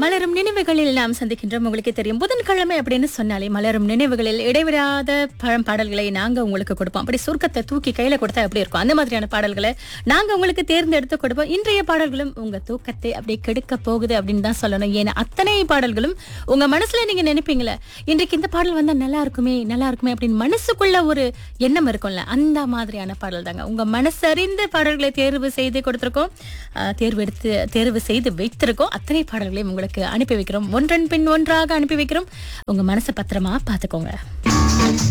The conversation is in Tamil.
மலரும் நினைவுகளில் நாம் சந்திக்கின்றோம் உங்களுக்கு தெரியும் புதன்கிழமை அப்படின்னு சொன்னாலே மலரும் நினைவுகளில் இடைவிடாத பழம் பாடல்களை நாங்க உங்களுக்கு கொடுப்போம் அப்படி சுருக்கத்தை தூக்கி கையில கொடுத்தா எப்படி இருக்கும் அந்த மாதிரியான பாடல்களை நாங்க உங்களுக்கு தேர்ந்தெடுத்து கொடுப்போம் இன்றைய பாடல்களும் உங்க தூக்கத்தை அப்படியே கெடுக்க போகுது அப்படின்னு தான் சொல்லணும் ஏன்னா அத்தனை பாடல்களும் உங்க மனசுல நீங்க நினைப்பீங்களே இன்றைக்கு இந்த பாடல் வந்தா நல்லா இருக்குமே நல்லா இருக்குமே அப்படின்னு மனசுக்குள்ள ஒரு எண்ணம் இருக்கும்ல அந்த மாதிரியான பாடல் தாங்க உங்க மனசறிந்த பாடல்களை தேர்வு செய்து கொடுத்திருக்கோம் ஆஹ் தேர்வு எடுத்து தேர்வு செய்து வைத்திருக்கோம் அத்தனை பாடல்களையும் உங்களுக்கு அனுப்பி வைக்கிறோம் ஒன்றன் பின் ஒன்றாக அனுப்பி வைக்கிறோம் உங்க மனசை பத்திரமா பாத்துக்கோங்க